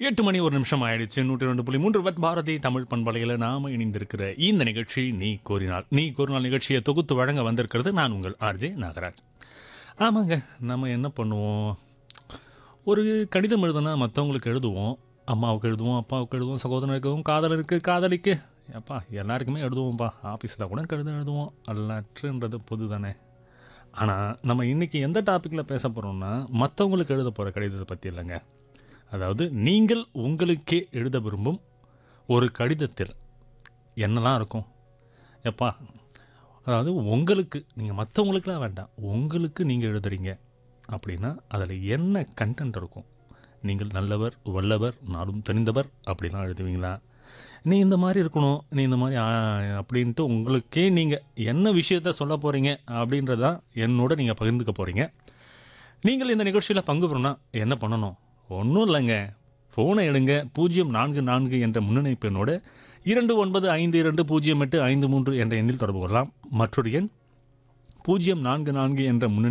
எட்டு மணி ஒரு நிமிஷம் ஆயிடுச்சு நூற்றி ரெண்டு புள்ளி மூன்று பத் பாரதி தமிழ் பண்பலையில் நாம இணைந்திருக்கிற இந்த நிகழ்ச்சி நீ கோரினால் நீ கோரினால் நிகழ்ச்சியை தொகுத்து வழங்க வந்திருக்கிறது நான் உங்கள் ஆர்ஜே நாகராஜ் ஆமாங்க நம்ம என்ன பண்ணுவோம் ஒரு கடிதம் எழுதுனா மற்றவங்களுக்கு எழுதுவோம் அம்மாவுக்கு எழுதுவோம் அப்பாவுக்கு எழுதுவோம் சகோதரனுக்கும் காதலருக்கு காதலிக்கு அப்பா எல்லாருக்குமே எழுதுவோம்ப்பா ஆஃபீஸில் கூட கடிதம் எழுதுவோம் அல்லாற்றுன்றது பொது தானே ஆனால் நம்ம இன்றைக்கி எந்த டாப்பிக்கில் பேச போகிறோம்னா மற்றவங்களுக்கு எழுத போகிற கடிதத்தை பற்றி இல்லைங்க அதாவது நீங்கள் உங்களுக்கே எழுத விரும்பும் ஒரு கடிதத்தில் என்னெல்லாம் இருக்கும் எப்பா அதாவது உங்களுக்கு நீங்கள் மற்றவங்களுக்குலாம் வேண்டாம் உங்களுக்கு நீங்கள் எழுதுறீங்க அப்படின்னா அதில் என்ன கண்டென்ட் இருக்கும் நீங்கள் நல்லவர் வல்லவர் நாடும் தெரிந்தவர் அப்படிலாம் எழுதுவீங்களா நீ இந்த மாதிரி இருக்கணும் நீ இந்த மாதிரி ஆ, அப்படின்ட்டு உங்களுக்கே நீங்கள் என்ன விஷயத்த சொல்ல போகிறீங்க அப்படின்றதான் என்னோட நீங்கள் பகிர்ந்துக்க போகிறீங்க நீங்கள் இந்த நிகழ்ச்சியில் பங்கு பெறணும்னா என்ன பண்ணணும் ஒன்றும் இல்லைங்க ஃபோனை எடுங்க பூஜ்ஜியம் நான்கு நான்கு என்ற முன்னணிப்பு எண்ணோட இரண்டு ஒன்பது ஐந்து இரண்டு பூஜ்ஜியம் எட்டு ஐந்து மூன்று என்ற எண்ணில் தொடர்பு கொள்ளலாம் மற்றொரு எண் பூஜ்ஜியம் நான்கு நான்கு என்ற முன்னணி